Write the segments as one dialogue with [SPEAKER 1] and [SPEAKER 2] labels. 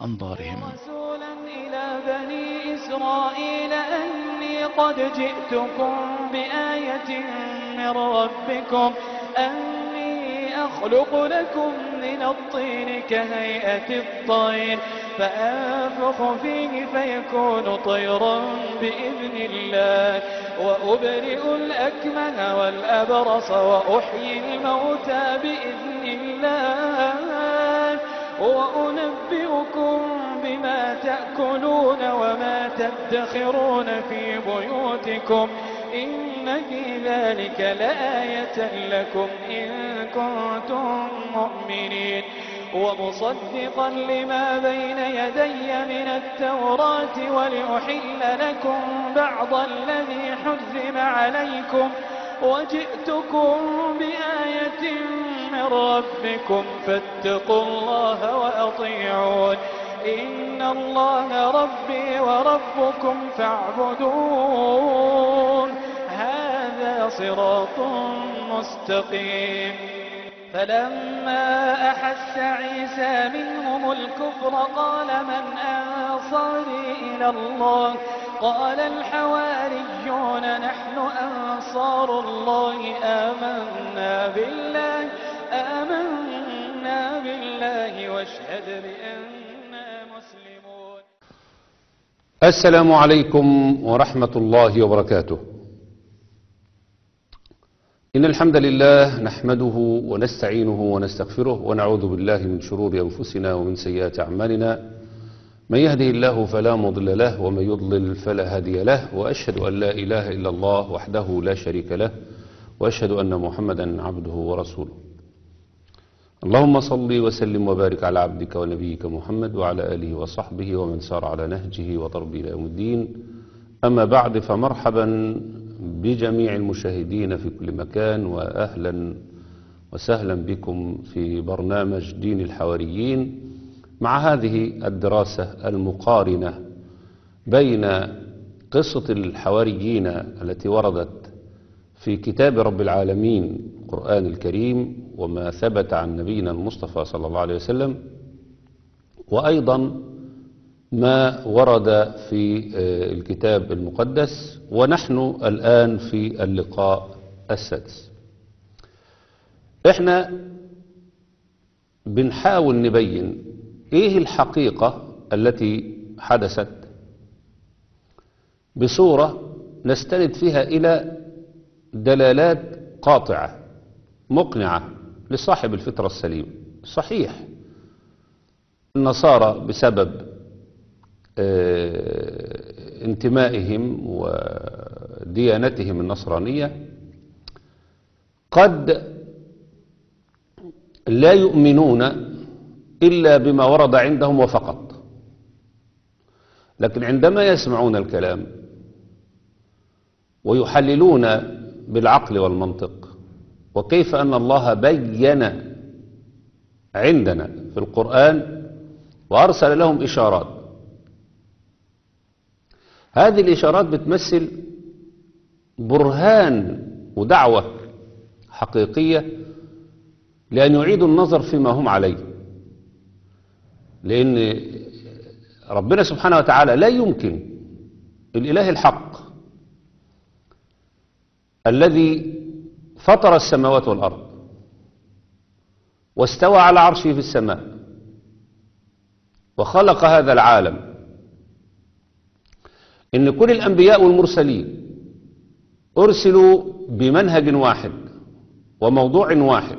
[SPEAKER 1] أنظارهم
[SPEAKER 2] رسولا إلى بني إسرائيل أني قد جئتكم بآية من ربكم أني أخلق لكم من الطين كهيئة الطير فأنفخ فيه فيكون طيرا بإذن الله وأبرئ الأكمه والأبرص وأحيي الموتى بإذن الله وأنبئكم بما تأكلون وما تدخرون في بيوتكم إن في ذلك لآية لكم إن كنتم مؤمنين ومصدقا لما بين يدي من التوراة ولأحل لكم بعض الذي حرم عليكم وجئتكم بآية من ربكم فاتقوا الله وأطيعون إن الله ربي وربكم فاعبدون هذا صراط مستقيم فلما أحس عيسى منهم الكفر قال من أنصاري إلى الله قال الحواريون نحن أنصار الله آمنا بالله آمنا بالله واشهد بأننا مسلمون
[SPEAKER 3] السلام عليكم ورحمة الله وبركاته إن الحمد لله نحمده ونستعينه ونستغفره ونعوذ بالله من شرور أنفسنا ومن سيئات أعمالنا من يهده الله فلا مضل له ومن يضلل فلا هادي له وأشهد أن لا إله إلا الله وحده لا شريك له وأشهد أن محمدا عبده ورسوله اللهم صل وسلم وبارك على عبدك ونبيك محمد وعلى آله وصحبه ومن سار على نهجه وضرب إلى يوم الدين أما بعد فمرحبا بجميع المشاهدين في كل مكان وأهلا وسهلا بكم في برنامج دين الحواريين مع هذه الدراسة المقارنة بين قصة الحواريين التي وردت في كتاب رب العالمين القرآن الكريم وما ثبت عن نبينا المصطفى صلى الله عليه وسلم وأيضا ما ورد في الكتاب المقدس ونحن الآن في اللقاء السادس احنا بنحاول نبين ايه الحقيقة التي حدثت بصورة نستند فيها إلى دلالات قاطعة مقنعة لصاحب الفطرة السليمة صحيح النصارى بسبب اه انتمائهم وديانتهم النصرانية قد لا يؤمنون إلا بما ورد عندهم وفقط لكن عندما يسمعون الكلام ويحللون بالعقل والمنطق وكيف أن الله بين عندنا في القرآن وأرسل لهم إشارات هذه الإشارات بتمثل برهان ودعوة حقيقية لأن يعيدوا النظر فيما هم عليه لأن ربنا سبحانه وتعالى لا يمكن الإله الحق الذي فطر السماوات والأرض واستوى على عرشه في السماء وخلق هذا العالم إن كل الأنبياء والمرسلين أرسلوا بمنهج واحد وموضوع واحد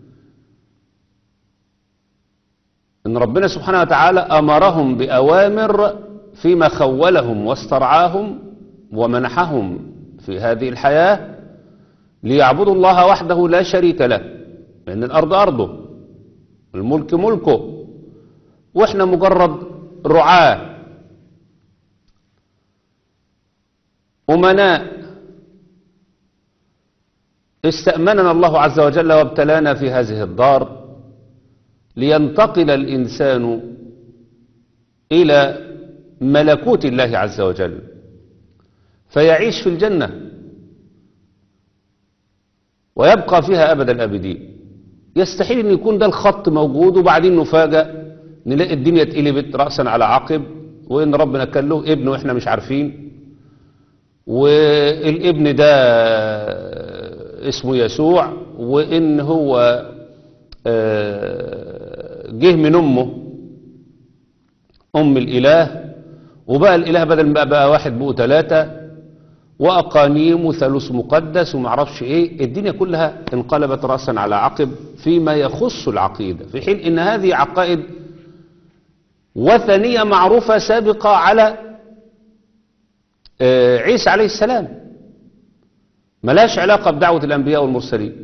[SPEAKER 3] إن ربنا سبحانه وتعالى أمرهم بأوامر فيما خولهم واسترعاهم ومنحهم في هذه الحياة ليعبدوا الله وحده لا شريك له لأن الأرض أرضه الملك ملكه وإحنا مجرد رعاة أمناء استأمننا الله عز وجل وابتلانا في هذه الدار لينتقل الإنسان إلى ملكوت الله عز وجل فيعيش في الجنة ويبقى فيها أبد الأبدين يستحيل أن يكون ده الخط موجود وبعدين نفاجأ نلاقي الدنيا اتقلبت رأسا على عقب وإن ربنا كان له ابن وإحنا مش عارفين والابن ده اسمه يسوع وإن هو آه، جه من أمه أم الإله وبقى الإله بدل ما بقى واحد بقوا ثلاثة وأقانيم وثالوث مقدس ومعرفش إيه الدنيا كلها انقلبت رأسا على عقب فيما يخص العقيدة في حين إن هذه عقائد وثنية معروفة سابقة على آه، عيسى عليه السلام ملاش علاقة بدعوة الأنبياء والمرسلين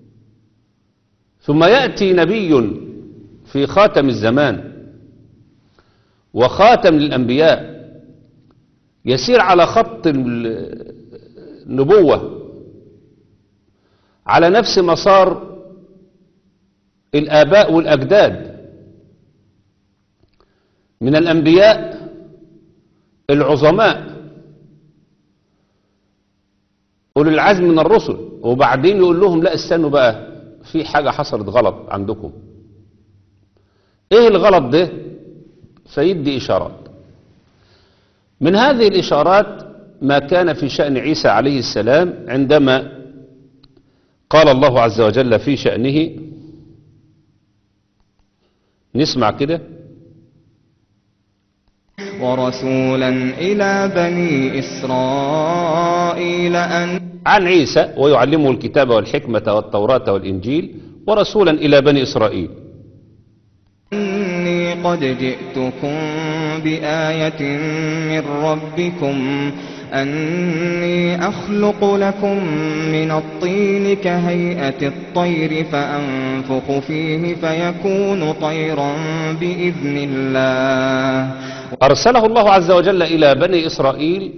[SPEAKER 3] ثم يأتي نبي في خاتم الزمان وخاتم للأنبياء يسير على خط ال- النبوة على نفس مسار الآباء والأجداد من الأنبياء العظماء أولي العزم من الرسل وبعدين يقول لهم لا استنوا بقى في حاجة حصلت غلط عندكم ايه الغلط ده فيدي إشارات من هذه الإشارات ما كان في شأن عيسى عليه السلام عندما قال الله عز وجل في شأنه نسمع كده
[SPEAKER 1] ورسولا إلى بني إسرائيل أن
[SPEAKER 3] عن عيسى ويعلمه الكتاب والحكمة والتوراة والإنجيل ورسولا إلى بني إسرائيل
[SPEAKER 1] إني قد جئتكم بآية من ربكم أني أخلق لكم من الطين كهيئة الطير فأنفخ فيه فيكون طيرا بإذن الله
[SPEAKER 3] أرسله الله عز وجل إلى بني إسرائيل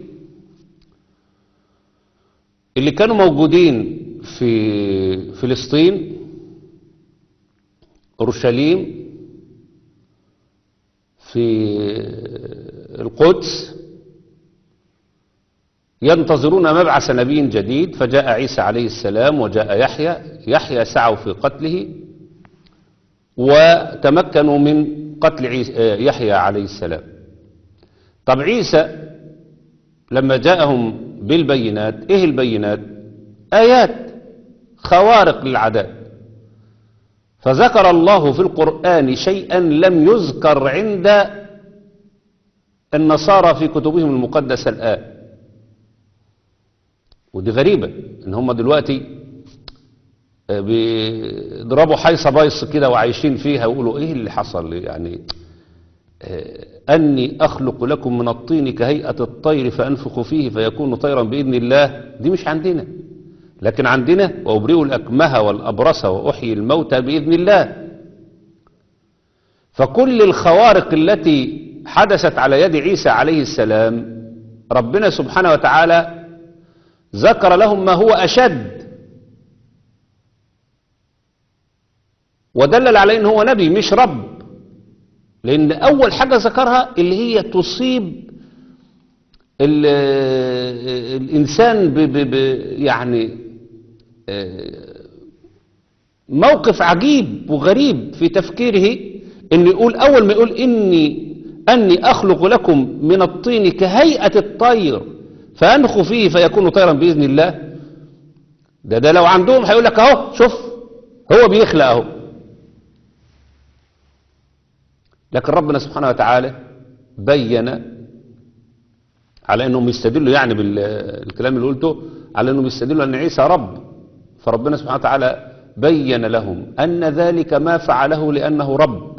[SPEAKER 3] اللي كانوا موجودين في فلسطين أورشليم في القدس ينتظرون مبعث نبي جديد فجاء عيسى عليه السلام وجاء يحيى يحيى سعوا في قتله وتمكنوا من قتل عيسى يحيى عليه السلام طب عيسى لما جاءهم بالبينات ايه البينات ايات خوارق للعادات فذكر الله في القرآن شيئا لم يذكر عند النصارى في كتبهم المقدسة الآن ودي غريبة ان هم دلوقتي آه، بيضربوا حيصة بايص كده وعايشين فيها ويقولوا ايه اللي حصل يعني آه، أني أخلق لكم من الطين كهيئة الطير فأنفخ فيه فيكون طيرا بإذن الله دي مش عندنا لكن عندنا وأبرئ الأكمه والأبرص وأحيي الموتى بإذن الله فكل الخوارق التي حدثت على يد عيسى عليه السلام ربنا سبحانه وتعالى ذكر لهم ما هو أشد ودلل عليه أنه هو نبي مش رب لأن أول حاجة ذكرها اللي هي تصيب ال- الإنسان ب ب ب يعني آه، موقف عجيب وغريب في تفكيره إنه يقول أول ما يقول إني أني أخلق لكم من الطين كهيئة الطير فأنخ فيه فيكون طيرا بإذن الله ده ده لو عندهم هيقول لك أهو شوف هو بيخلق أهو لكن ربنا سبحانه وتعالى بين على انهم يستدلوا يعني بالكلام اللي قلته على انهم يستدلوا ان عيسى رب فربنا سبحانه وتعالى بين لهم ان ذلك ما فعله لانه رب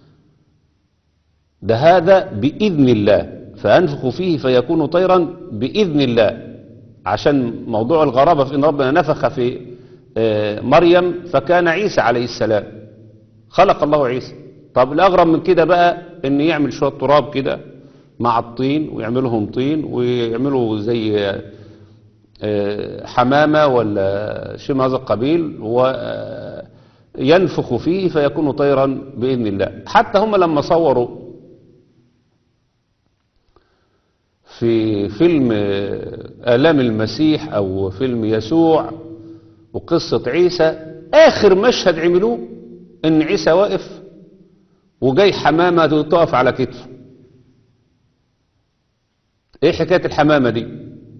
[SPEAKER 3] ده هذا باذن الله فانفخ فيه فيكون طيرا باذن الله عشان موضوع الغرابه في ان ربنا نفخ في آه، مريم فكان عيسى عليه السلام خلق الله عيسى طب الأغرب من كده بقى إن يعمل شوية تراب كده مع الطين ويعملهم طين ويعملوا زي آه، حمامة ولا شيء من هذا القبيل وينفخ فيه فيكون طيرا بإذن الله حتى هم لما صوروا في فيلم آه، آلام المسيح أو فيلم يسوع وقصة عيسى آخر مشهد عملوه إن عيسى واقف وجاي حمامة تقف على كتفه ايه حكاية الحمامة دي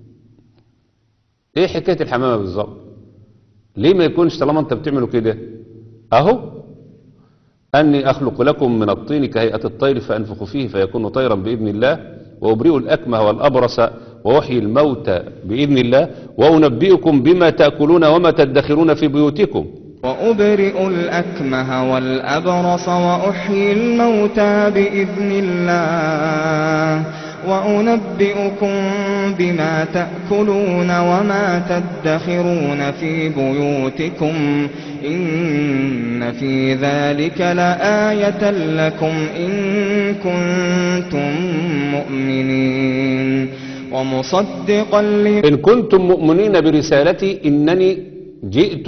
[SPEAKER 3] ايه حكاية الحمامة بالظبط ليه ما يكونش طالما انت بتعملوا كده اهو أني أخلق لكم من الطين كهيئة الطير فأنفخ فيه فيكون طيرا بإذن الله وأبرئ الأكمه والأبرص وأحيي الموتى بإذن الله وأنبئكم بما تأكلون وما تدخرون في بيوتكم
[SPEAKER 1] وأبرئ الأكمه والأبرص وأحيي الموتى بإذن الله وأنبئكم بما تأكلون وما تدخرون في بيوتكم إن في ذلك لآية لكم إن كنتم مؤمنين ومصدقا لما
[SPEAKER 3] إن كنتم مؤمنين برسالتي إنني جئت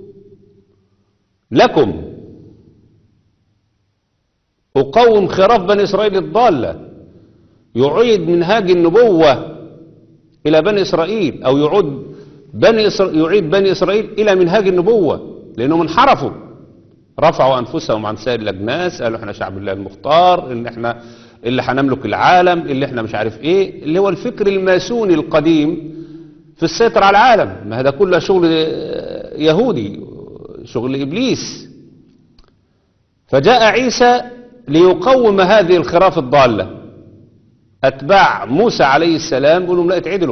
[SPEAKER 3] لكم أقوم خراف بني إسرائيل الضالة يعيد منهاج النبوة إلى بني إسرائيل أو يعود بني إسرائيل يعيد بني إسرائيل إلى منهاج النبوة لأنهم انحرفوا رفعوا أنفسهم عن سائر الأجناس قالوا احنا شعب الله المختار إن احنا اللي هنملك العالم اللي احنا مش عارف ايه اللي هو الفكر الماسوني القديم في السيطرة على العالم ما هذا كله شغل آه، يهودي شغل إبليس فجاء عيسى ليقوم هذه الخراف الضالة أتباع موسى عليه السلام يقولوا لهم لا اتعدلوا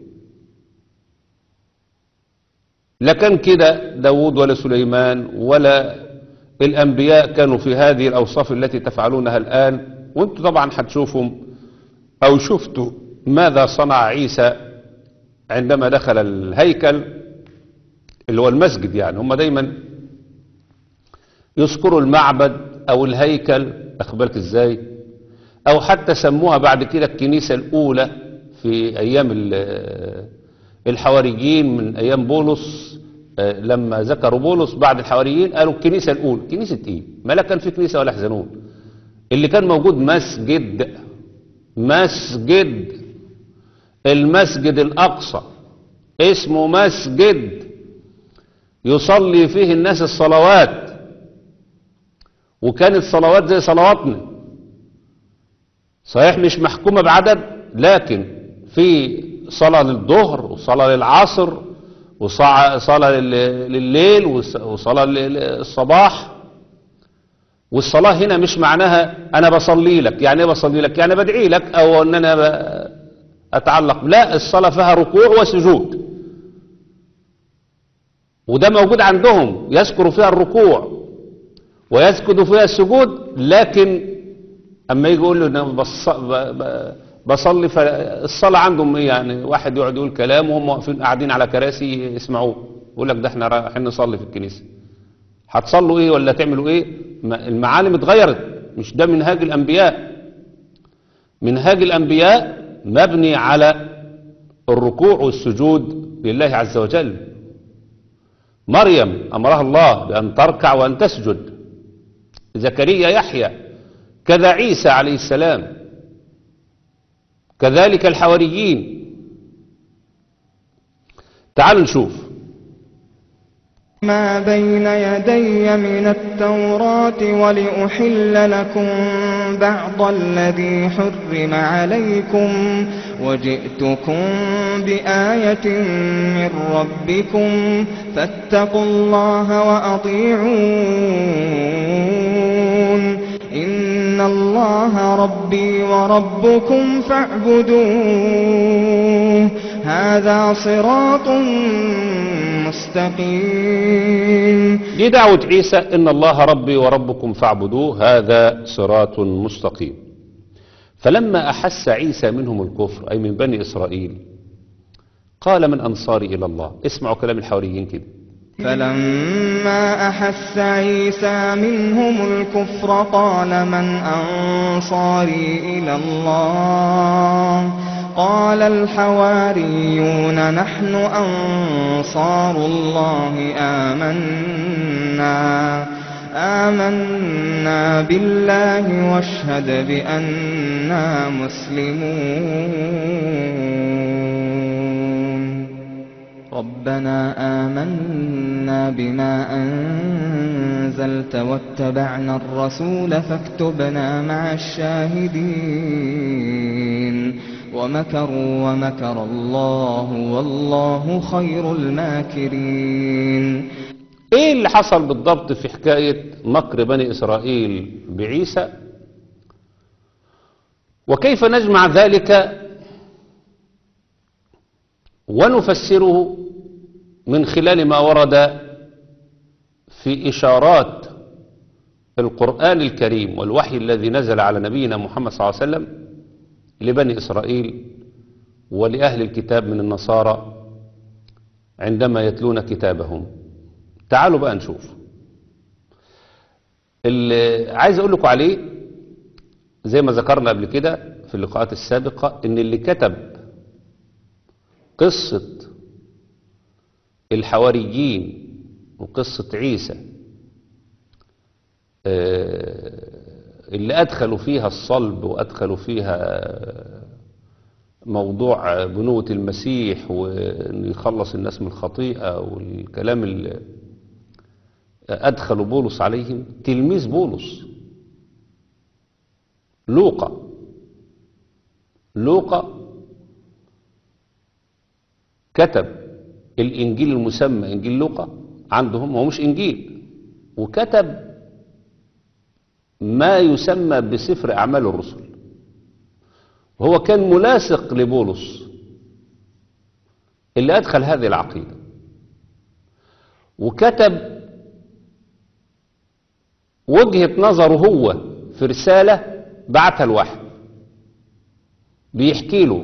[SPEAKER 3] لا كان كده داود ولا سليمان ولا الأنبياء كانوا في هذه الأوصاف التي تفعلونها الآن وانتم طبعا هتشوفوا أو شفتوا ماذا صنع عيسى عندما دخل الهيكل اللي هو المسجد يعني هم دايما يذكروا المعبد أو الهيكل أخبرك إزاي أو حتى سموها بعد كده الكنيسة الأولى في أيام ال- الحواريين من أيام بولس آه، لما ذكروا بولس بعد الحواريين قالوا الكنيسة الأولى كنيسة إيه؟ ما لا كان في كنيسة ولا حزنون اللي كان موجود مسجد مسجد المسجد الأقصى اسمه مسجد يصلي فيه الناس الصلوات وكانت صلوات زي صلواتنا صحيح مش محكومة بعدد لكن في صلاة للظهر وصلاة للعصر وصلاة لليل وص- وصلاة للصباح والصلاة هنا مش معناها أنا بصلي لك يعني إيه بصلي لك يعني بدعي لك أو أن أنا ب- أتعلق لا الصلاة فيها ركوع وسجود وده موجود عندهم يذكر فيها الركوع ويسجد فيها السجود لكن اما يجي يقول له انا بص- ب- ب- بصلي فالصلاه عندهم ايه يعني واحد يقعد يقول كلام وهم واقفين قاعدين على كراسي يسمعوه يقول لك ده احنا رايحين نصلي في الكنيسه هتصلوا ايه ولا تعملوا ايه ما- المعالم اتغيرت مش ده منهاج الانبياء منهاج الانبياء مبني على الركوع والسجود لله عز وجل مريم امرها الله بان تركع وان تسجد زكريا يحيى كذا عيسى عليه السلام كذلك الحواريين تعالوا نشوف
[SPEAKER 1] ما بين يدي من التوراة ولأحل لكم بعض الذي حرم عليكم وجئتكم بآية من ربكم فاتقوا الله وأطيعون إن الله ربي وربكم فاعبدوه هذا صراط مستقيم
[SPEAKER 3] دي دعوة عيسى إن الله ربي وربكم فاعبدوه هذا صراط مستقيم فلما أحس عيسى منهم الكفر أي من بني إسرائيل قال من أنصاري إلى الله اسمعوا كلام الحواريين كده
[SPEAKER 1] فلما أحس عيسى منهم الكفر قال من أنصاري إلى الله قال الحواريون نحن أنصار الله آمنا آمنا بالله واشهد بأننا مسلمون ربنا آمنا بما أنزلت واتبعنا الرسول فاكتبنا مع الشاهدين ومكروا ومكر الله والله خير الماكرين
[SPEAKER 3] ايه اللي حصل بالضبط في حكاية مكر بني اسرائيل بعيسى وكيف نجمع ذلك ونفسره من خلال ما ورد في إشارات القرآن الكريم والوحي الذي نزل على نبينا محمد صلى الله عليه وسلم لبني إسرائيل ولأهل الكتاب من النصارى عندما يتلون كتابهم تعالوا بقى نشوف اللي عايز أقول لكم عليه زي ما ذكرنا قبل كده في اللقاءات السابقة إن اللي كتب قصة الحواريين وقصة عيسى اللي أدخلوا فيها الصلب وأدخلوا فيها موضوع بنوة المسيح وأن يخلص الناس من الخطيئة والكلام اللي أدخلوا بولس عليهم تلميذ بولس لوقا لوقا كتب الإنجيل المسمى إنجيل لوقا عندهم هو مش إنجيل وكتب ما يسمى بسفر أعمال الرسل وهو كان ملاصق لبولس اللي أدخل هذه العقيدة وكتب وجهة نظره هو في رسالة بعتها لواحد بيحكي له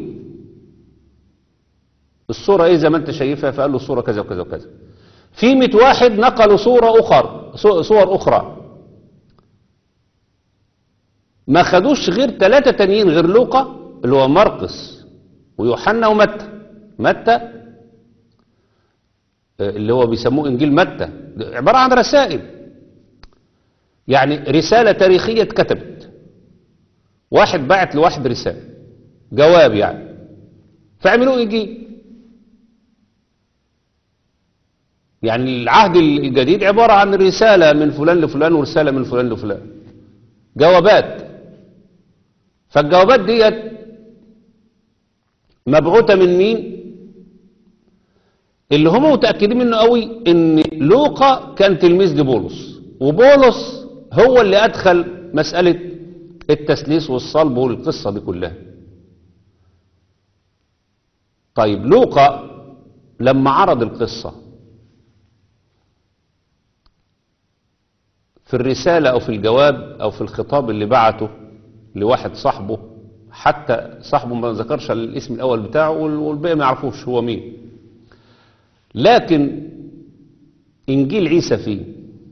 [SPEAKER 3] الصورة ايه زي ما انت شايفها فقال له الصورة كذا وكذا وكذا في 100 واحد نقلوا صورة أخر صور أخرى ما خدوش غير ثلاثة تانيين غير لوقا اللي هو مرقس ويوحنا ومتى متى اللي هو بيسموه إنجيل متى عبارة عن رسائل يعني رسالة تاريخية اتكتبت واحد بعت لواحد رسالة جواب يعني فعملوه إنجيل يعني العهد الجديد عبارة عن رسالة من فلان لفلان ورسالة من فلان لفلان جوابات فالجوابات ديت مبعوثة من مين اللي هم متأكدين منه قوي ان لوقا كان تلميذ لبولس وبولس هو اللي ادخل مسألة التسليس والصلب والقصة دي كلها طيب لوقا لما عرض القصة في الرسالة أو في الجواب أو في الخطاب اللي بعته لواحد صاحبه حتى صاحبه ما ذكرش الاسم الأول بتاعه والباقي ما يعرفوش هو مين لكن إنجيل عيسى فيه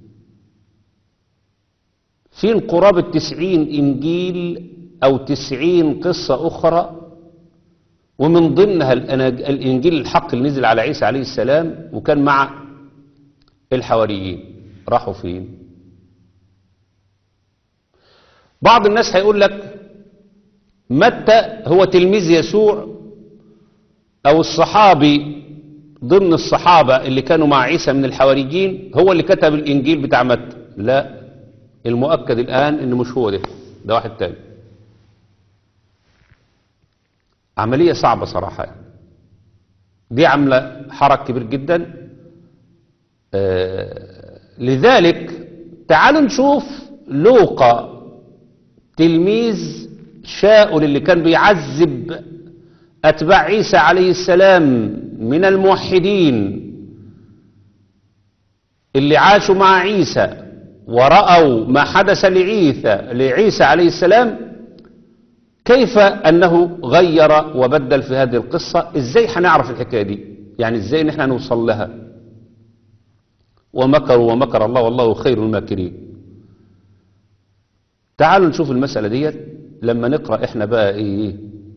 [SPEAKER 3] فين قرابة تسعين إنجيل أو تسعين قصة أخرى ومن ضمنها الإنجيل الحق اللي نزل على عيسى عليه السلام وكان مع الحواريين راحوا فين بعض الناس هيقول لك متى هو تلميذ يسوع او الصحابي ضمن الصحابة اللي كانوا مع عيسى من الحواريين هو اللي كتب الانجيل بتاع متى لا المؤكد الان انه مش هو ده ده واحد تاني عملية صعبة صراحة يعني. دي عاملة حرك كبير جدا آه لذلك تعالوا نشوف لوقا تلميذ شاؤل اللي كان بيعذب أتباع عيسى عليه السلام من الموحدين اللي عاشوا مع عيسى ورأوا ما حدث لعيسى لعيسى عليه السلام كيف أنه غير وبدل في هذه القصة إزاي هنعرف الحكاية دي يعني إزاي نحن نوصل لها ومكروا ومكر الله والله خير الماكرين تعالوا نشوف المسألة ديت لما نقرأ احنا بقى ايه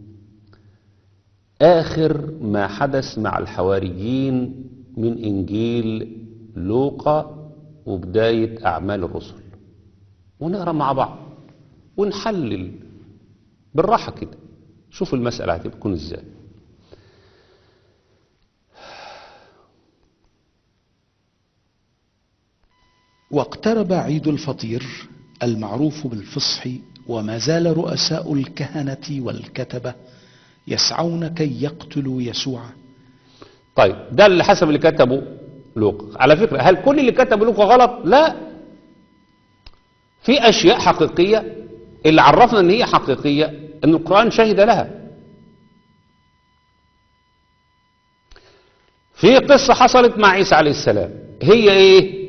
[SPEAKER 3] آخر ما حدث مع الحواريين من إنجيل لوقا وبداية أعمال الرسل ونقرأ مع بعض ونحلل بالراحة كده شوف المسألة هتكون ازاي
[SPEAKER 4] واقترب عيد الفطير المعروف بالفصح وما زال رؤساء الكهنة والكتبة يسعون كي يقتلوا يسوع
[SPEAKER 3] طيب ده اللي حسب اللي كتبه لوقا على فكرة هل كل اللي كتبه لوقا غلط لا في أشياء حقيقية اللي عرفنا ان هي حقيقية ان القرآن شهد لها في قصة حصلت مع عيسى عليه السلام هي ايه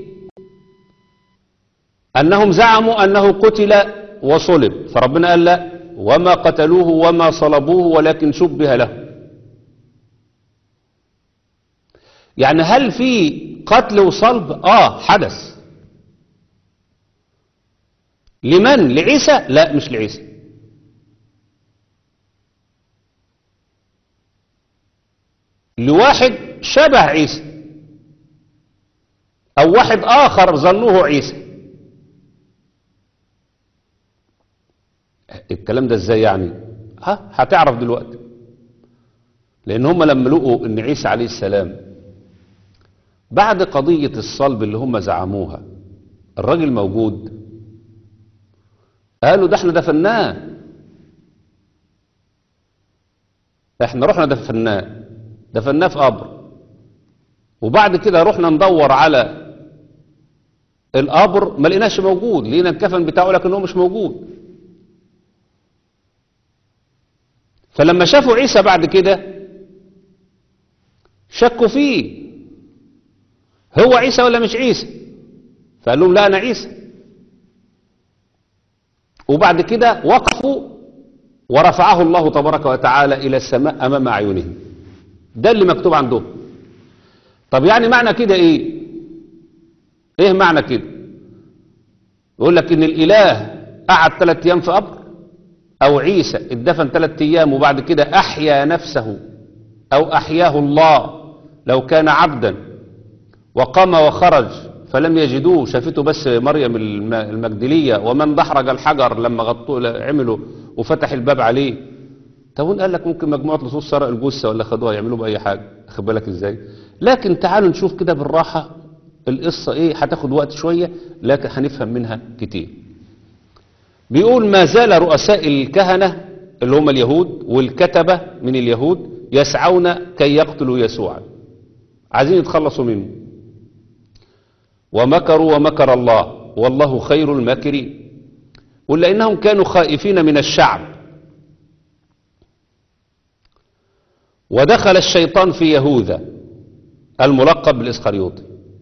[SPEAKER 3] انهم زعموا انه قتل وصلب فربنا قال لا وما قتلوه وما صلبوه ولكن شبه له يعني هل في قتل وصلب اه حدث لمن لعيسى لا مش لعيسى لواحد شبه عيسى او واحد اخر ظنوه عيسى الكلام ده ازاي يعني ها هتعرف دلوقتي لان هم لما لقوا ان عيسى عليه السلام بعد قضية الصلب اللي هم زعموها الراجل موجود قالوا ده احنا دفناه احنا رحنا دفناه دفناه في قبر وبعد كده رحنا ندور على القبر ما لقيناش موجود لقينا الكفن بتاعه لكن هو مش موجود فلما شافوا عيسى بعد كده شكوا فيه هو عيسى ولا مش عيسى فقال لهم لا انا عيسى وبعد كده وقفوا ورفعه الله تبارك وتعالى الى السماء امام اعينهم ده اللي مكتوب عندهم طب يعني معنى كده ايه ايه معنى كده يقول لك ان الاله قعد ثلاث ايام في قبر او عيسى اتدفن ثلاث ايام وبعد كده احيا نفسه او احياه الله لو كان عبدا وقام وخرج فلم يجدوه شافته بس مريم الم- المجدلية ومن دحرج الحجر لما غطوه عملوا وفتح الباب عليه طب قال لك ممكن مجموعة لصوص سرق الجثة ولا خدوها يعملوا بأي حاجة خد بالك ازاي لكن تعالوا نشوف كده بالراحة القصة ايه هتاخد وقت شوية لكن هنفهم منها كتير بيقول ما زال رؤساء الكهنة اللي هم اليهود والكتبة من اليهود يسعون كي يقتلوا يسوع عايزين يتخلصوا منه ومكروا ومكر الله والله خير الماكرين ولا إنهم كانوا خائفين من الشعب ودخل الشيطان في يهوذا الملقب بالإسخريوطي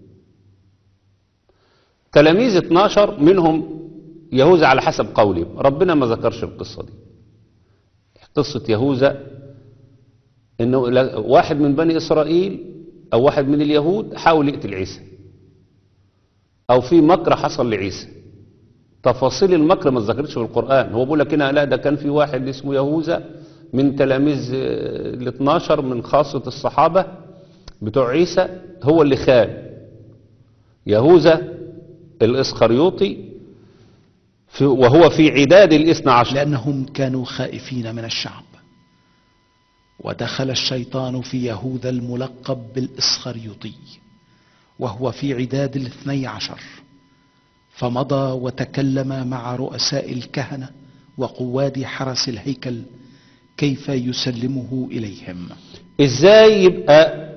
[SPEAKER 3] تلاميذ 12 منهم يهوذا على حسب قولهم ربنا ما ذكرش القصة دي قصة يهوذا انه لا- واحد من بني اسرائيل او واحد من اليهود حاول يقتل عيسى او في مكر حصل لعيسى تفاصيل المكر ما اتذكرتش في القرآن هو بيقول لك هنا لا ده كان في واحد اسمه يهوذا من تلاميذ ال 12 من خاصة الصحابة بتوع عيسى هو اللي خان يهوذا الاسخريوطي في وهو في عداد الاثنى عشر
[SPEAKER 4] لأنهم كانوا خائفين من الشعب ودخل الشيطان في يهوذا الملقب بالإسخريوطي وهو في عداد الاثني عشر فمضى وتكلم مع رؤساء الكهنة وقواد حرس الهيكل كيف يسلمه إليهم
[SPEAKER 3] ازاي يبقى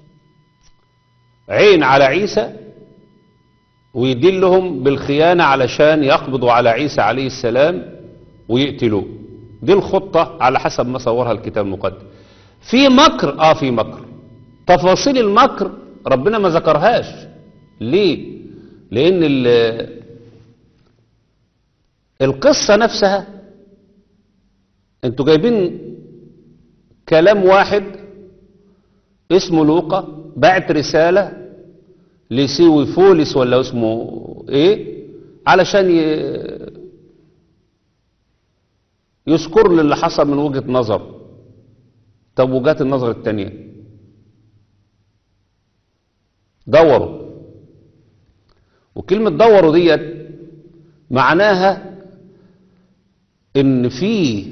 [SPEAKER 3] عين على عيسى ويدلهم بالخيانة علشان يقبضوا على عيسى عليه السلام ويقتلوه دي الخطة على حسب ما صورها الكتاب المقدس في مكر اه في مكر تفاصيل المكر ربنا ما ذكرهاش ليه لان ال- القصة نفسها انتوا جايبين كلام واحد اسمه لوقا بعت رسالة لسيوي فولس ولا اسمه ايه علشان ي... يذكر لي اللي حصل من وجهة نظر طب وجهات النظر التانية دوروا وكلمة دوروا ديت معناها ان في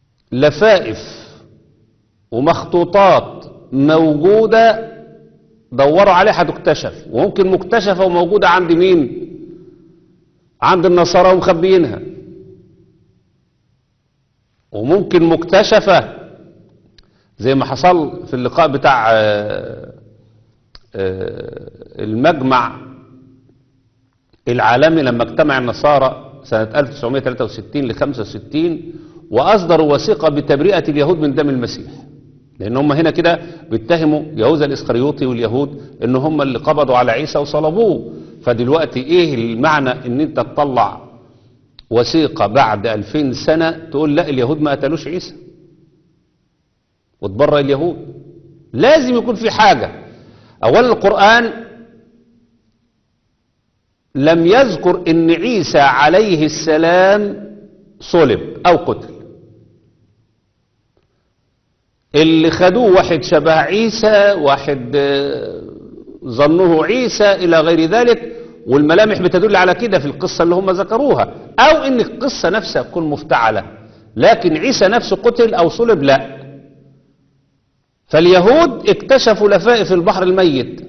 [SPEAKER 3] لفائف ومخطوطات موجودة دوروا عليه هتكتشف وممكن مكتشفة وموجودة عند مين عند النصارى ومخبيينها وممكن مكتشفة زي ما حصل في اللقاء بتاع آه، آه، المجمع العالمي لما اجتمع النصارى سنة 1963 ل 65 وأصدروا وثيقة بتبرئة اليهود من دم المسيح لأن هم هنا كده بيتهموا يهوذا الإسخريوطي واليهود إن هم اللي قبضوا على عيسى وصلبوه فدلوقتي إيه المعنى إن أنت تطلع وثيقة بعد 2000 سنة تقول لا اليهود ما قتلوش عيسى وتبرئ اليهود لازم يكون في حاجة أولا القرآن لم يذكر ان عيسى عليه السلام صلب او قتل اللي خدوه واحد شبه عيسى واحد آه، ظنوه عيسى الى غير ذلك والملامح بتدل على كده في القصة اللي هم ذكروها او ان القصة نفسها تكون مفتعلة لكن عيسى نفسه قتل او صلب لا فاليهود اكتشفوا لفائف البحر الميت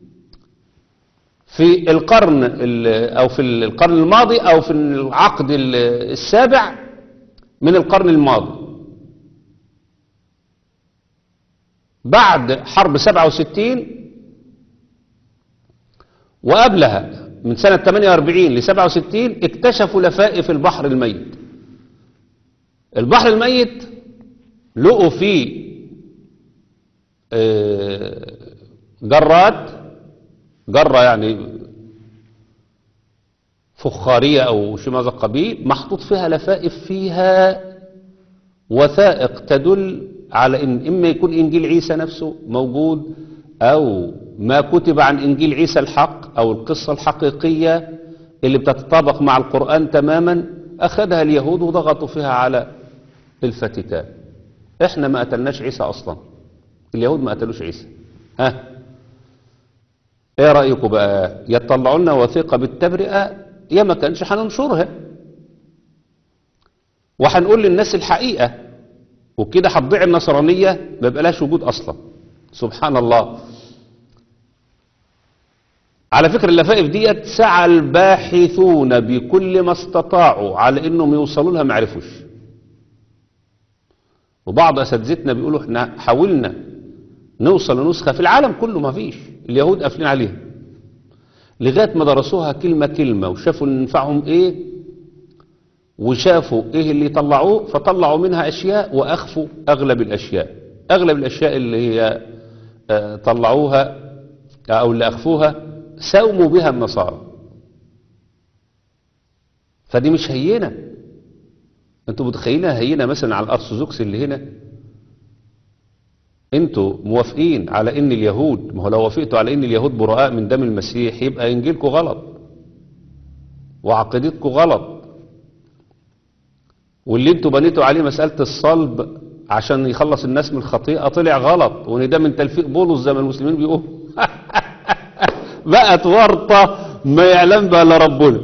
[SPEAKER 3] في القرن ال- او في القرن الماضي او في العقد ال- السابع من القرن الماضي بعد حرب 67 وقبلها من سنة 48 ل 67 اكتشفوا لفائف البحر الميت البحر الميت لقوا فيه آه، جرات جرة يعني فخارية أو شيء من هذا القبيل محطوط فيها لفائف فيها وثائق تدل على إن إما يكون إنجيل عيسى نفسه موجود أو ما كتب عن إنجيل عيسى الحق أو القصة الحقيقية اللي بتتطابق مع القرآن تماما أخذها اليهود وضغطوا فيها على الفاتيكان إحنا ما قتلناش عيسى أصلا اليهود ما قتلوش عيسى ها ايه رأيكم بقى يطلعوا لنا وثيقة بالتبرئة يا ما كانش هننشرها وهنقول للناس الحقيقة وكده هتضيع النصرانية ما يبقالهاش وجود أصلا سبحان الله على فكرة اللفائف ديت سعى الباحثون بكل ما استطاعوا على انهم يوصلوا لها ما عرفوش وبعض اساتذتنا بيقولوا احنا حاولنا نوصل لنسخة في العالم كله ما فيش اليهود قافلين عليها لغاية ما درسوها كلمة كلمة وشافوا اللي ينفعهم ايه وشافوا ايه اللي يطلعوه فطلعوا منها اشياء واخفوا اغلب الاشياء اغلب الاشياء اللي هي آه، طلعوها او اللي اخفوها ساوموا بها النصارى فدي مش هينة انتوا متخيلينها هينة مثلا على الارثوذكس اللي هنا انتوا موافقين على ان اليهود ما هو لو وافقتوا على ان اليهود براء من دم المسيح يبقى انجيلكم غلط وعقيدتكم غلط واللي انتوا بنيتوا عليه مسألة الصلب عشان يخلص الناس من الخطيئة طلع غلط وان ده من تلفيق بولس زي ما المسلمين بيقولوا بقت ورطة ما يعلم بها الا ربنا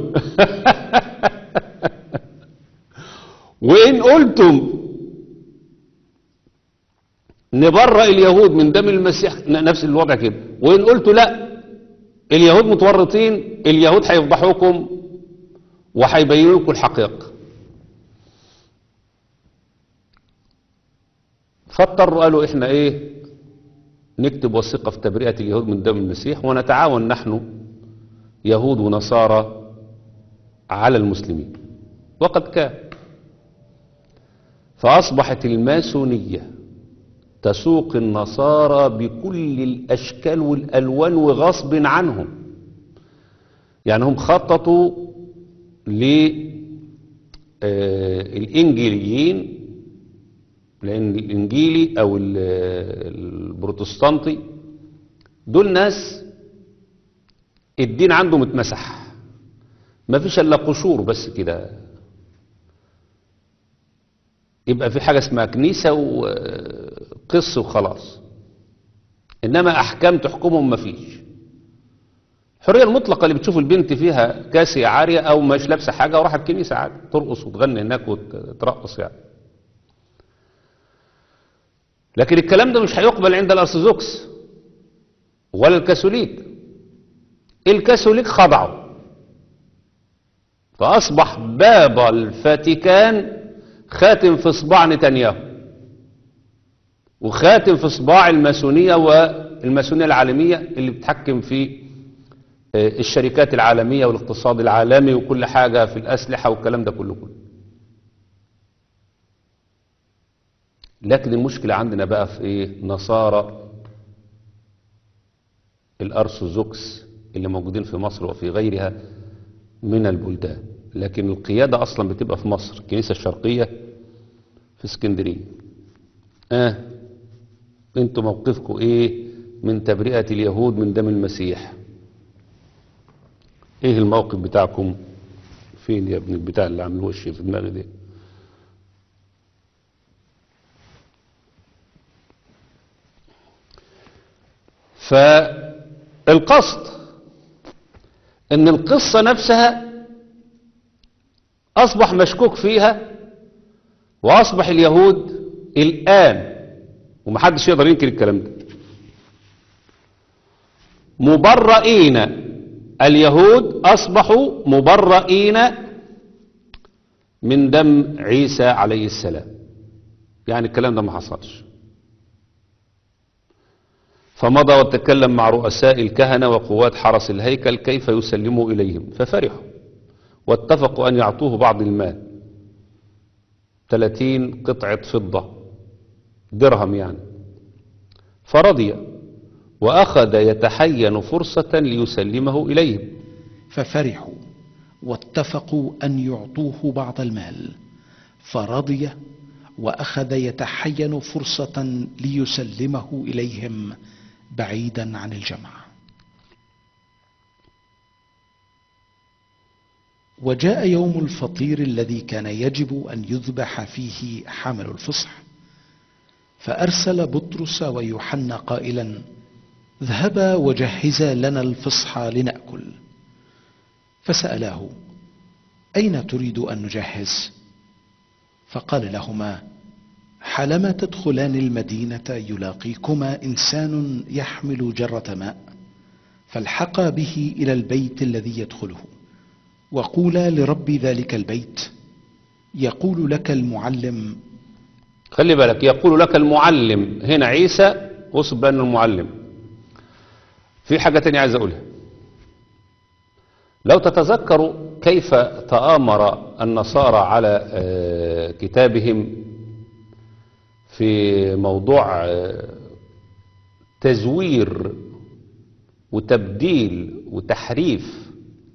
[SPEAKER 3] وإن قلتم نبرأ اليهود من دم المسيح ن- نفس الوضع كده وإن قلتوا لا اليهود متورطين اليهود هيفضحوكم وهيبينوا لكم الحقيقة فاضطروا قالوا احنا ايه نكتب وثيقة في تبرئة اليهود من دم المسيح ونتعاون نحن يهود ونصارى على المسلمين وقد كان فأصبحت الماسونية تسوق النصارى بكل الأشكال والألوان وغصب عنهم يعني هم خططوا للإنجيليين لأن الإنجيلي أو ال- البروتستانتي دول ناس الدين عندهم اتمسح ما فيش إلا قشور بس كده يبقى في حاجة اسمها كنيسة وقس وخلاص إنما أحكام تحكمهم ما فيش الحرية المطلقة اللي بتشوف البنت فيها كاسية عارية أو مش لابسة حاجة وراحت كنيسة عادي ترقص وتغني هناك وترقص يعني لكن الكلام ده مش هيقبل عند الأرثوذكس ولا الكاثوليك الكاثوليك خضعوا فأصبح باب الفاتيكان خاتم في صباع نتنياهو وخاتم في صباع الماسونية والماسونية العالمية اللي بتحكم في آه، الشركات العالمية والاقتصاد العالمي وكل حاجة في الأسلحة والكلام ده كله كله لكن المشكلة عندنا بقى في ايه نصارى الأرثوذكس اللي موجودين في مصر وفي غيرها من البلدان لكن القيادة أصلا بتبقى في مصر الكنيسة الشرقية في اسكندرية آه انتوا موقفكم ايه من تبرئة اليهود من دم المسيح ايه الموقف بتاعكم فين يا ابن البتاع اللي عامل وش في دماغي ده فالقصد ان القصة نفسها اصبح مشكوك فيها واصبح اليهود الان ومحدش يقدر ينكر الكلام ده مبرئين اليهود اصبحوا مبرئين من دم عيسى عليه السلام يعني الكلام ده ما حصلش فمضى وتكلم مع رؤساء الكهنة وقوات حرس الهيكل كيف يسلموا إليهم ففرحوا واتفقوا أن يعطوه بعض المال 30 قطعة فضة درهم يعني فرضي وأخذ يتحين فرصة ليسلمه إليهم
[SPEAKER 4] ففرحوا واتفقوا أن يعطوه بعض المال فرضي وأخذ يتحين فرصة ليسلمه إليهم بعيدا عن الجمع وجاء يوم الفطير الذي كان يجب أن يذبح فيه حمل الفصح فأرسل بطرس ويوحنا قائلا اذهبا وجهزا لنا الفصح لنأكل فسألاه أين تريد أن نجهز فقال لهما حالما تدخلان المدينة يلاقيكما إنسان يحمل جرة ماء فالحقا به إلى البيت الذي يدخله وقولا لرب ذلك البيت يقول لك المعلم
[SPEAKER 3] خلي بالك يقول لك المعلم هنا عيسى وصف بأنه المعلم في حاجة تانية عايز أقولها لو تتذكروا كيف تآمر النصارى على آه، كتابهم في موضوع آه، تزوير وتبديل وتحريف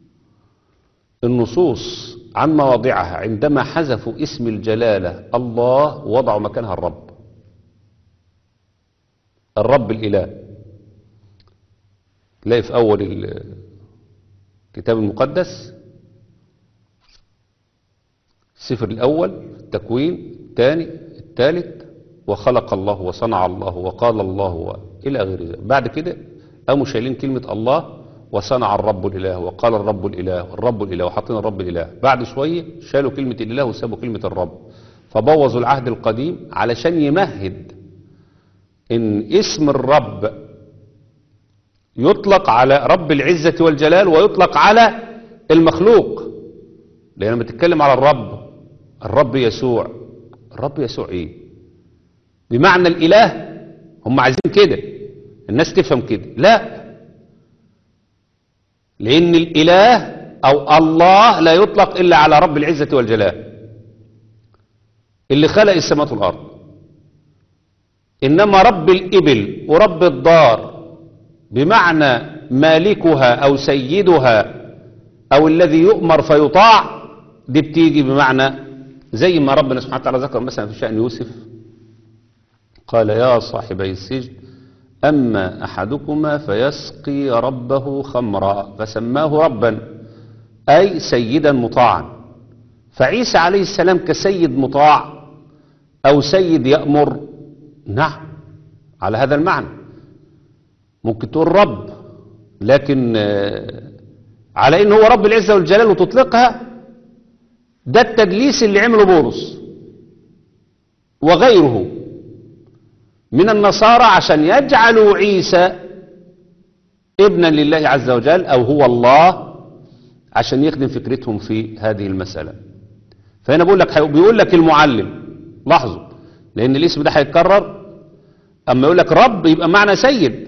[SPEAKER 3] النصوص عن مواضعها عندما حذفوا اسم الجلالة الله وضعوا مكانها الرب الرب الإله تلاقي في أول الكتاب المقدس السفر الأول التكوين الثاني الثالث وخلق الله وصنع الله وقال الله و- إلى غير ذلك بعد كده قاموا شايلين كلمة الله وصنع الرب الإله وقال الرب الإله الرب الإله وحاطين الرب الإله بعد شوية شالوا كلمة الإله وسابوا كلمة الرب فبوظوا العهد القديم علشان يمهد إن اسم الرب يطلق على رب العزة والجلال ويطلق على المخلوق لأن لما تتكلم على الرب الرب يسوع الرب يسوع إيه بمعنى الإله هم عايزين كده الناس تفهم كده لا لأن الإله أو الله لا يطلق إلا على رب العزة والجلال اللي خلق السماوات والأرض إنما رب الإبل ورب الدار بمعنى مالكها أو سيدها أو الذي يؤمر فيطاع دي بتيجي بمعنى زي ما ربنا سبحانه وتعالى ذكر مثلا في شأن يوسف قال يا صاحبي السجن أما أحدكما فيسقي ربه خمرا فسماه ربا أي سيدا مطاعا فعيسى عليه السلام كسيد مطاع أو سيد يأمر نعم على هذا المعنى ممكن تقول رب لكن آه، على ان هو رب العزة والجلال وتطلقها ده التدليس اللي عمله بولس وغيره من النصارى عشان يجعلوا عيسى ابنا لله عز وجل أو هو الله عشان يخدم فكرتهم في هذه المسألة فهنا بقول لك بيقول لك المعلم لاحظوا لأن الاسم ده هيتكرر أما يقول لك رب يبقى معنى سيد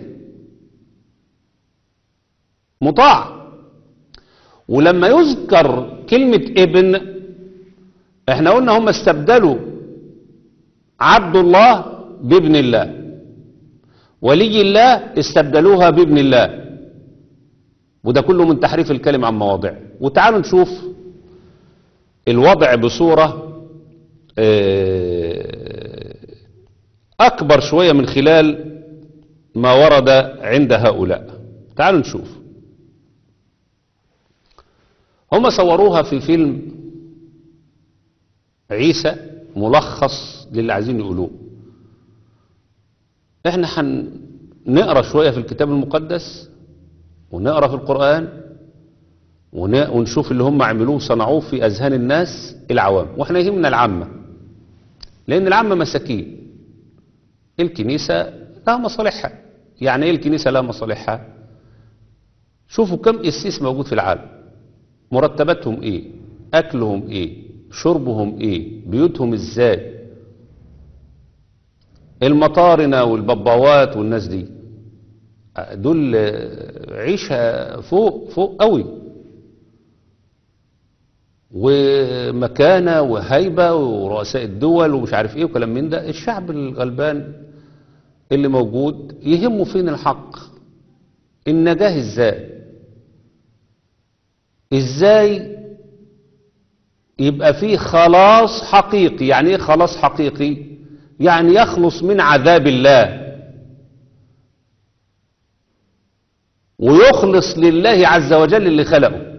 [SPEAKER 3] مطاع ولما يذكر كلمة ابن احنا قلنا هم استبدلوا عبد الله بابن الله ولي الله استبدلوها بابن الله وده كله من تحريف الكلمة عن مواضعه وتعالوا نشوف الوضع بصورة آه، أكبر شوية من خلال ما ورد عند هؤلاء تعالوا نشوف هم صوروها في فيلم عيسى ملخص للي عايزين يقولوه احنا هنقرا شويه في الكتاب المقدس ونقرا في القران ون- ونشوف اللي هم عملوه صنعوه في اذهان الناس العوام واحنا يهمنا العامه لان العامه مساكين الكنيسه لها مصالحها يعني ايه الكنيسه لها مصالحها شوفوا كم قسيس موجود في العالم مرتباتهم ايه اكلهم ايه شربهم ايه بيوتهم ازاي المطارنة والبباوات والناس دي دول عيشة فوق فوق قوي ومكانة وهيبة ورؤساء الدول ومش عارف ايه وكلام من ده الشعب الغلبان اللي موجود يهمه فين الحق النجاة ازاي ازاي يبقى فيه خلاص حقيقي يعني ايه خلاص حقيقي يعني يخلص من عذاب الله ويخلص لله عز وجل اللي خلقه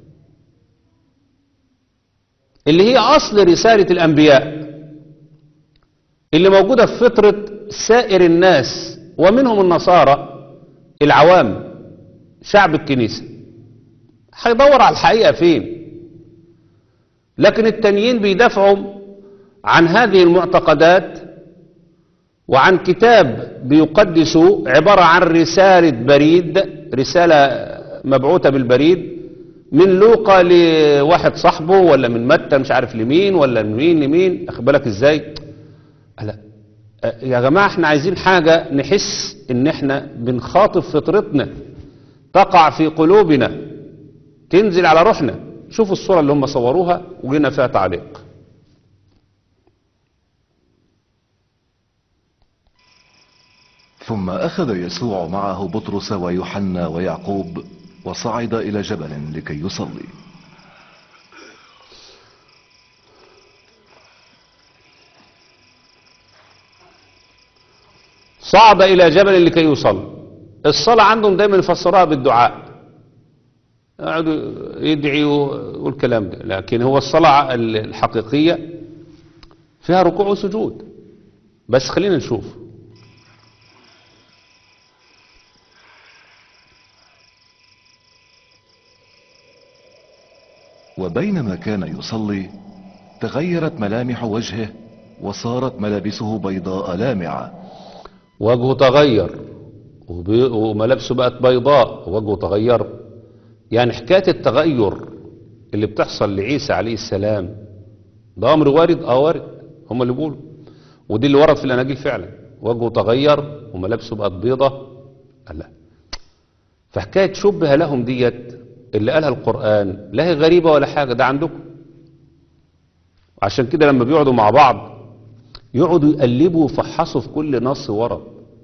[SPEAKER 3] اللي هي اصل رسالة الانبياء اللي موجودة في فطرة سائر الناس ومنهم النصارى العوام شعب الكنيسة هيدور على الحقيقة فين لكن التانيين بيدافعوا عن هذه المعتقدات وعن كتاب بيقدسوا عبارة عن رسالة بريد رسالة مبعوثة بالبريد من لوقا لواحد صاحبه ولا من متى مش عارف لمين ولا من مين لمين اخد بالك ازاي لا أه، يا جماعة احنا عايزين حاجة نحس ان احنا بنخاطب فطرتنا تقع في قلوبنا تنزل على روحنا شوفوا الصورة اللي هم صوروها وجينا فيها تعليق
[SPEAKER 5] ثم أخذ يسوع معه بطرس ويوحنا ويعقوب وصعد إلى جبل لكي يصلي
[SPEAKER 3] صعد إلى جبل لكي يصلي الصلاة عندهم دايما يفسروها بالدعاء يقعدوا يدعوا والكلام ده لكن هو الصلاة الحقيقية فيها ركوع وسجود بس خلينا نشوف
[SPEAKER 5] وبينما كان يصلي تغيرت ملامح وجهه وصارت ملابسه بيضاء لامعة
[SPEAKER 3] وجهه تغير وبي- وملابسه بقت بيضاء وجهه تغير يعني حكاية التغير اللي بتحصل لعيسى عليه السلام ده أمر وارد اه وارد هم اللي بيقولوا ودي اللي ورد في الأناجيل فعلا وجهه تغير وملابسه بقت بيضة قال لا فحكاية شبه لهم ديت اللي قالها القرآن لا هي غريبة ولا حاجة ده عندكم عشان كده لما بيقعدوا مع بعض يقعدوا يقلبوا ويفحصوا في كل نص ورد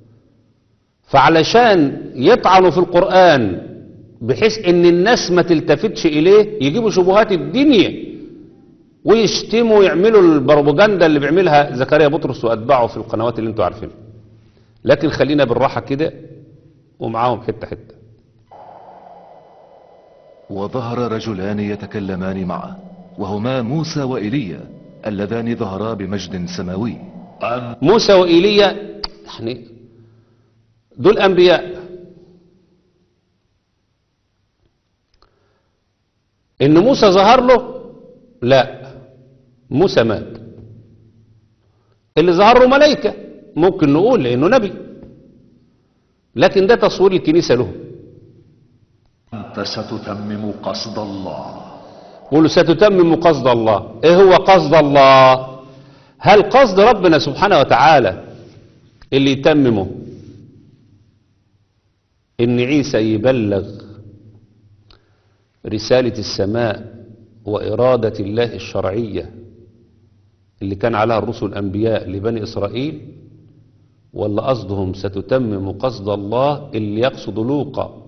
[SPEAKER 3] فعلشان يطعنوا في القرآن بحيث ان الناس ما تلتفتش اليه يجيبوا شبهات الدنيا ويشتموا ويعملوا البروباجندا اللي بيعملها زكريا بطرس واتباعه في القنوات اللي انتوا عارفينها لكن خلينا بالراحة كده ومعاهم حتة حتة
[SPEAKER 5] وظهر رجلان يتكلمان معه وهما موسى وإيليا اللذان ظهرا بمجد سماوي
[SPEAKER 3] موسى وإيليا يعني دول أنبياء إن موسى ظهر له لا موسى مات اللي ظهر له ملائكة ممكن نقول لأنه نبي لكن ده تصوير الكنيسة له
[SPEAKER 6] أنت ستتمم قصد الله
[SPEAKER 3] قولوا ستتمم قصد الله ايه هو قصد الله هل قصد ربنا سبحانه وتعالى اللي يتممه ان عيسى يبلغ رسالة السماء وإرادة الله الشرعية اللي كان عليها الرسل الأنبياء لبني إسرائيل ولا قصدهم ستتمم قصد الله اللي يقصد لوقا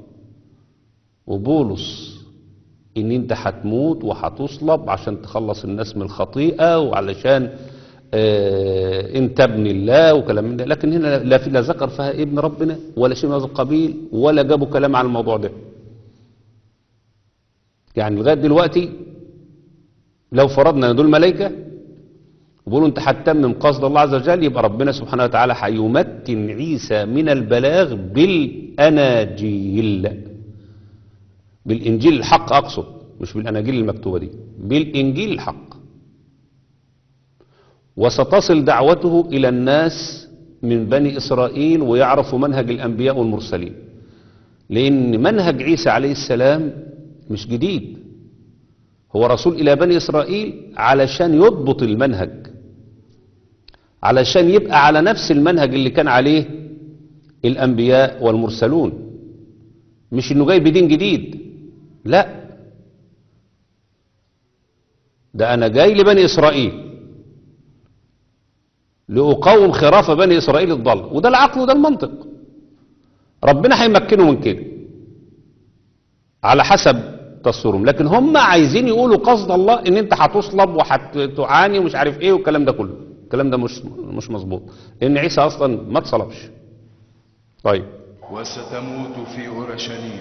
[SPEAKER 3] وبولس ان انت هتموت وهتصلب عشان تخلص الناس من الخطيئة وعلشان آه انت ابن الله وكلام من ده لكن هنا لا في لا ذكر فيها ابن ربنا ولا شيء من هذا القبيل ولا جابوا كلام عن الموضوع ده يعني لغاية دلوقتي لو فرضنا ان دول ملائكة وبيقولوا انت هتتمم قصد الله عز وجل يبقى ربنا سبحانه وتعالى هيمكن عيسى من البلاغ بالاناجيل بالانجيل الحق اقصد مش بالاناجيل المكتوبه دي بالانجيل الحق وستصل دعوته الى الناس من بني اسرائيل ويعرفوا منهج الانبياء والمرسلين لان منهج عيسى عليه السلام مش جديد هو رسول الى بني اسرائيل علشان يضبط المنهج علشان يبقى على نفس المنهج اللي كان عليه الانبياء والمرسلون مش انه جاي بدين جديد لا ده انا جاي لبني اسرائيل لاقاوم خراف بني اسرائيل الضال وده العقل وده المنطق ربنا هيمكنه من كده على حسب تصورهم لكن هم عايزين يقولوا قصد الله ان انت هتصلب وهتعاني ومش عارف ايه والكلام ده كله الكلام ده مش مش مظبوط لان عيسى اصلا ما اتصلبش طيب
[SPEAKER 6] وستموت في أورشليم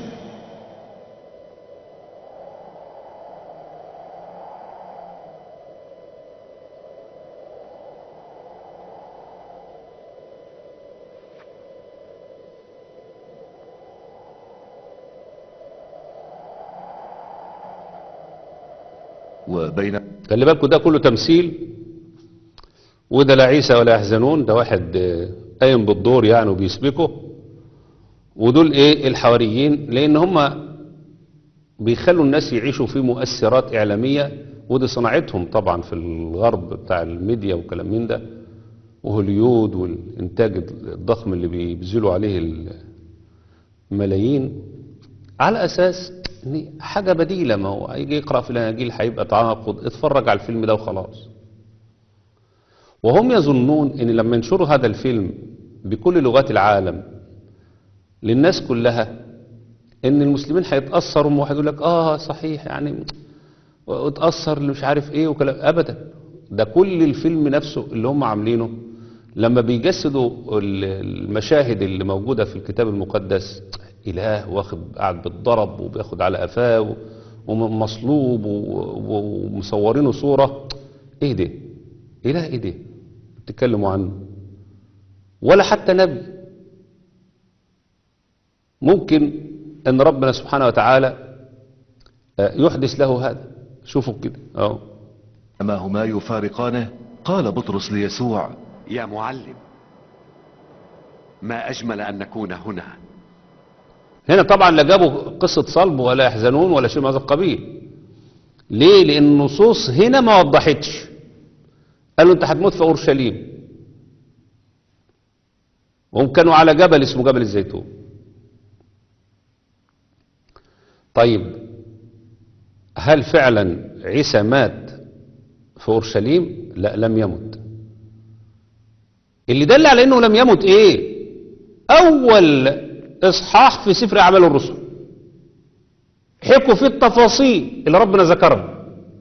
[SPEAKER 5] وبين
[SPEAKER 3] خلي بالكم ده كله تمثيل وده لا عيسى ولا يحزنون ده واحد آه، قايم بالدور يعني وبيسبكه ودول ايه الحواريين لان هم بيخلوا الناس يعيشوا في مؤثرات اعلاميه ودي صناعتهم طبعا في الغرب بتاع الميديا وكلام من ده وهوليود والانتاج الضخم اللي بيبذلوا عليه الملايين على اساس ان حاجه بديله ما هو هيجي يقرا في الاناجيل هيبقى تعاقد اتفرج على الفيلم ده وخلاص وهم يظنون ان لما ينشروا هذا الفيلم بكل لغات العالم للناس كلها ان المسلمين هيتاثروا واحد يقول لك اه صحيح يعني واتاثر اللي مش عارف ايه وكلام ابدا ده كل الفيلم نفسه اللي هم عاملينه لما بيجسدوا ال- المشاهد اللي موجوده في الكتاب المقدس اله واخد قاعد بالضرب وبياخد على قفاه و- ومصلوب و- و- ومصورينه صوره ايه ده اله ايه ده بتتكلموا عنه ولا حتى نبي ممكن ان ربنا سبحانه وتعالى آه، يحدث له هذا شوفوا كده اهو
[SPEAKER 5] ما هما يفارقانه قال بطرس ليسوع
[SPEAKER 7] يا معلم ما أجمل أن نكون هنا
[SPEAKER 3] هنا طبعا لا جابوا قصة صلب ولا يحزنون ولا شيء من هذا القبيل ليه لان النصوص هنا ما وضحتش قالوا انت هتموت في اورشليم وهم كانوا على جبل اسمه جبل الزيتون طيب هل فعلا عيسى مات في اورشليم لا لم يمت اللي دل على انه لم يمت ايه اول اصحاح في سفر اعمال الرسل حكوا في التفاصيل اللي ربنا ذكرها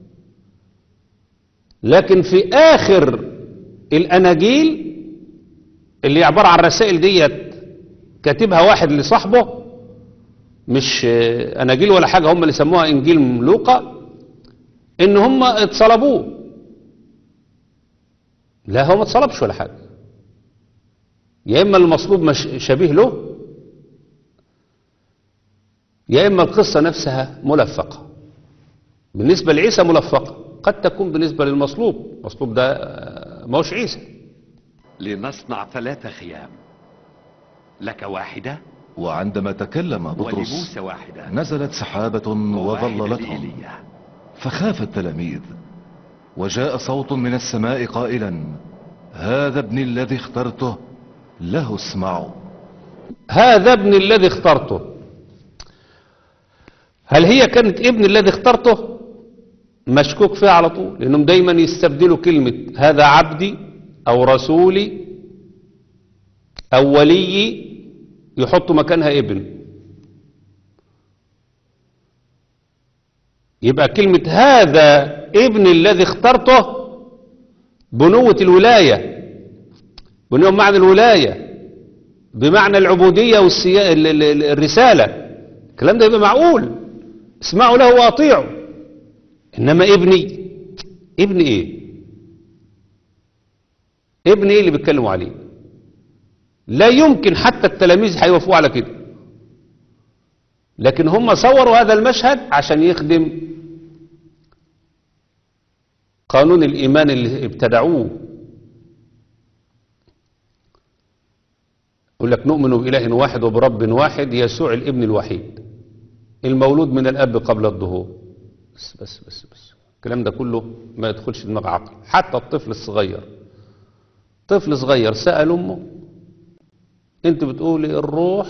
[SPEAKER 3] لكن في اخر الاناجيل اللي عباره عن الرسائل ديت كاتبها واحد لصاحبه مش آه، اناجيل ولا حاجه هم اللي سموها انجيل لوقا ان هم اتصلبوه لا هو ما اتصلبش ولا حاجه يا اما المصلوب مش شبيه له يا اما القصه نفسها ملفقه بالنسبه لعيسى ملفقه قد تكون بالنسبه للمصلوب المصلوب ده آه، ما هوش عيسى
[SPEAKER 7] لنصنع ثلاث خيام لك واحدة
[SPEAKER 5] وعندما تكلم بطرس
[SPEAKER 7] ولموسى واحدة
[SPEAKER 5] نزلت سحابة
[SPEAKER 7] وواحدة
[SPEAKER 5] وظللتهم
[SPEAKER 7] لإيليا
[SPEAKER 5] فخاف التلاميذ وجاء صوت من السماء قائلا هذا ابني الذي اخترته له اسمعوا
[SPEAKER 3] هذا ابن الذي اخترته هل هي كانت ابن الذي اخترته مشكوك فيها على طول لانهم دايما يستبدلوا كلمة هذا عبدي او رسولي او وليي يحطوا مكانها ابن يبقى كلمة هذا ابن الذي اخترته بنوة الولاية بنوة معنى الولاية بمعنى العبودية والرسالة الكلام ده يبقى معقول اسمعوا له واطيعوا انما ابني ابن ايه ابن ايه اللي بيتكلموا عليه لا يمكن حتى التلاميذ هيوافقوا على كده لكن هم صوروا هذا المشهد عشان يخدم قانون الإيمان اللي ابتدعوه يقول لك نؤمن بإله واحد وبرب واحد يسوع الابن الوحيد المولود من الأب قبل الظهور بس بس بس بس الكلام ده كله ما يدخلش دماغ عقل حتى الطفل الصغير طفل صغير سأل أمه أنت بتقولي الروح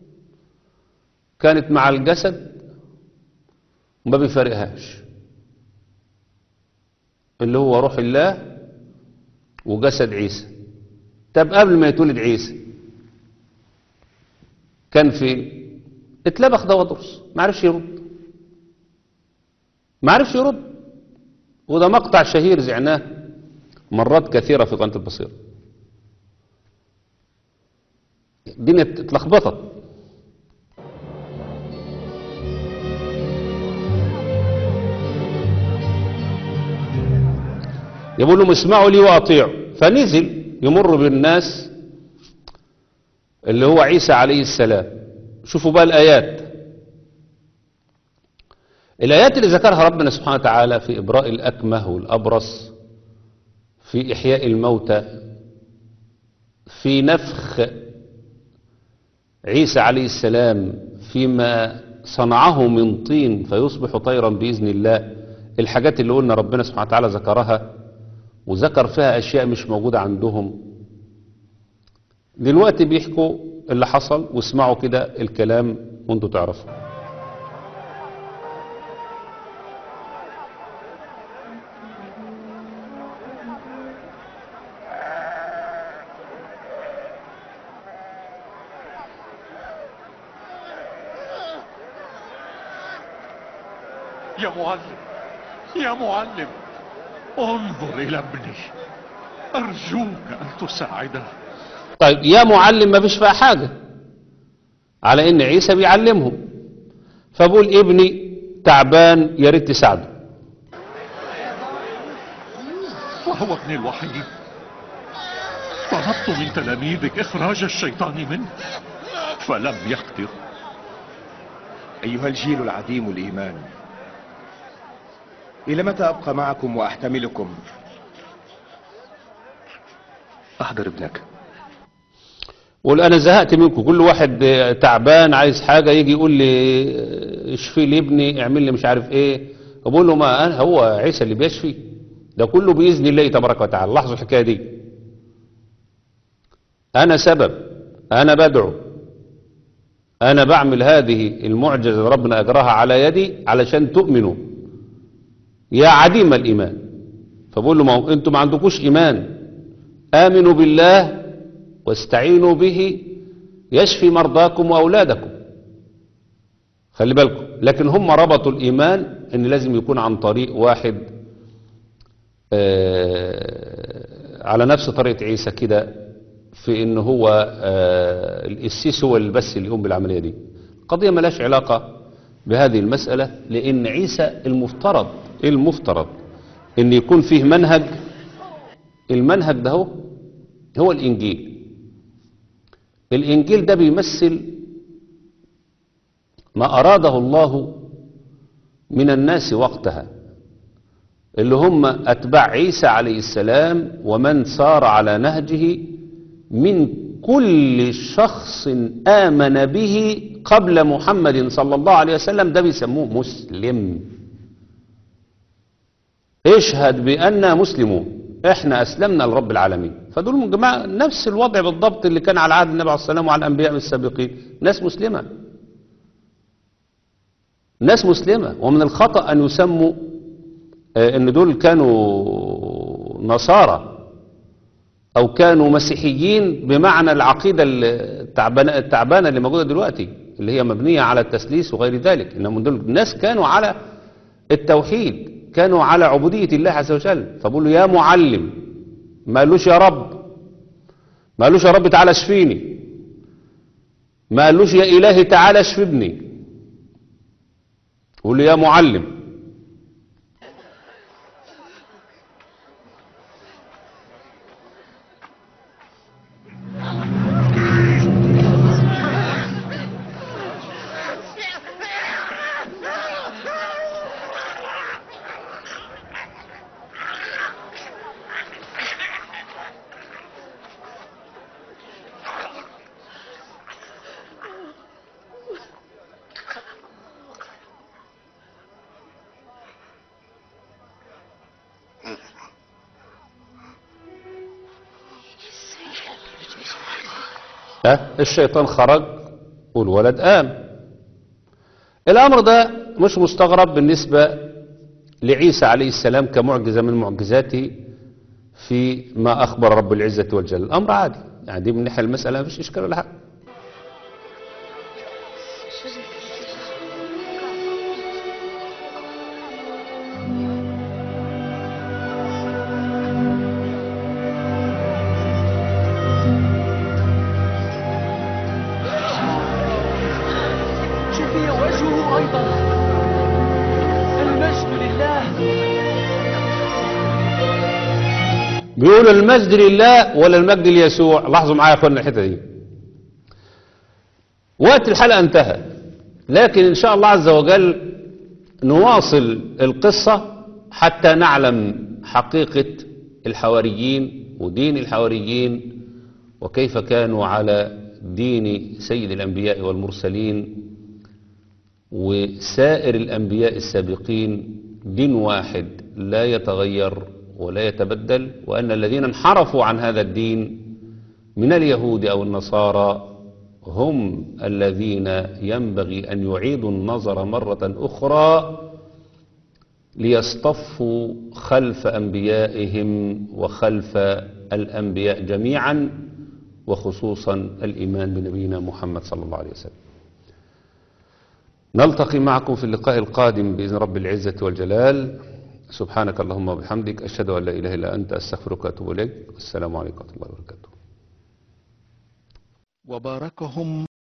[SPEAKER 3] كانت مع الجسد وما بيفارقهاش اللي هو روح الله وجسد عيسى طب قبل ما يتولد عيسى كان فين اتلبخ ده ودرس ما عرفش يرد ما عرفش يرد وده مقطع شهير زعناه مرات كثيرة في قناة البصيرة الدنيا اتلخبطت يقول لهم اسمعوا لي واطيعوا فنزل يمر بالناس اللي هو عيسى عليه السلام شوفوا بقى الآيات الآيات اللي ذكرها ربنا سبحانه وتعالى في إبراء الأكمه والأبرص في إحياء الموتى في نفخ عيسى عليه السلام فيما صنعه من طين فيصبح طيرا بإذن الله الحاجات اللي قلنا ربنا سبحانه وتعالى ذكرها وذكر فيها أشياء مش موجودة عندهم دلوقتي بيحكوا اللي حصل واسمعوا كده الكلام وانتوا تعرفوا
[SPEAKER 6] يا معلم يا معلم انظر إلى ابني أرجوك أن تساعده
[SPEAKER 3] طيب يا معلم ما فيش فيها حاجة على ان عيسى بيعلمهم فبقول ابني تعبان يا ريت تساعده
[SPEAKER 6] وهو ابني الوحيد طلبت من تلاميذك إخراج الشيطان منه فلم يقدر
[SPEAKER 8] أيها الجيل العديم الإيمان إلى متى أبقى معكم وأحتملكم
[SPEAKER 5] احضر ابنك
[SPEAKER 3] قول انا زهقت منكم كل واحد آه، تعبان عايز حاجة يجي يقول لي آه، اشفي لي ابني اعمل لي مش عارف ايه بقول له ما أنا هو عيسى اللي بيشفي ده كله بإذن الله تبارك وتعالى لاحظوا الحكاية دي انا سبب انا بدعو انا بعمل هذه المعجزة اللي ربنا اجراها على يدي علشان تؤمنوا يا عديم الايمان فبقول له ما هو انتوا ما عندكوش ايمان امنوا بالله واستعينوا به يشفي مرضاكم واولادكم خلي بالكم لكن هم ربطوا الايمان ان لازم يكون عن طريق واحد آه، على نفس طريقة عيسى كده في ان هو آه، القسيس هو اللي بس اللي يقوم بالعملية دي قضية ملاش علاقة بهذه المسألة لان عيسى المفترض المفترض ان يكون فيه منهج المنهج ده هو هو الانجيل الانجيل ده بيمثل ما اراده الله من الناس وقتها اللي هم اتباع عيسى عليه السلام ومن سار على نهجه من كل شخص آمن به قبل محمد صلى الله عليه وسلم ده بيسموه مسلم اشهد بأننا مسلمون احنا أسلمنا لرب العالمين فدول من جماعة نفس الوضع بالضبط اللي كان على عهد النبي عليه السلام وعلى الأنبياء السابقين ناس مسلمة ناس مسلمة ومن الخطأ أن يسموا آه، أن دول كانوا نصارى أو كانوا مسيحيين بمعنى العقيدة التعبانة, التعبانة اللي موجودة دلوقتي اللي هي مبنية على التسليس وغير ذلك إنهم دول الناس كانوا على التوحيد كانوا على عبودية الله عز وجل فبقول له يا معلم ما قالوش يا رب ما قالوش يا رب تعالى اشفيني ما قالوش يا إلهي تعالى اشف ابني قول له يا معلم ها الشيطان خرج والولد قام الأمر ده مش مستغرب بالنسبة لعيسى عليه السلام كمعجزة من معجزاته في ما أخبر رب العزة والجلال الأمر عادي يعني دي من ناحية المسألة مفيش إشكال ولا حاجة
[SPEAKER 2] شفي وجهه أيضا المجد لله
[SPEAKER 3] بيقولوا المجد لله ولا المجد ليسوع لاحظوا معايا يا اخوانا الحته دي وقت الحلقه انتهى لكن ان شاء الله عز وجل نواصل القصه حتى نعلم حقيقه الحواريين ودين الحواريين وكيف كانوا على دين سيد الانبياء والمرسلين وسائر الأنبياء السابقين دين واحد لا يتغير ولا يتبدل وأن الذين انحرفوا عن هذا الدين من اليهود أو النصارى هم الذين ينبغي أن يعيدوا النظر مرة أخرى ليصطفوا خلف أنبيائهم وخلف الأنبياء جميعا وخصوصا الإيمان بنبينا محمد صلى الله عليه وسلم نلتقي معكم في اللقاء القادم بإذن رب العزة والجلال سبحانك اللهم وبحمدك أشهد أن لا إله إلا أنت أستغفرك وأتوب إليك السلام عليكم ورحمة الله وبركاته
[SPEAKER 4] وباركهم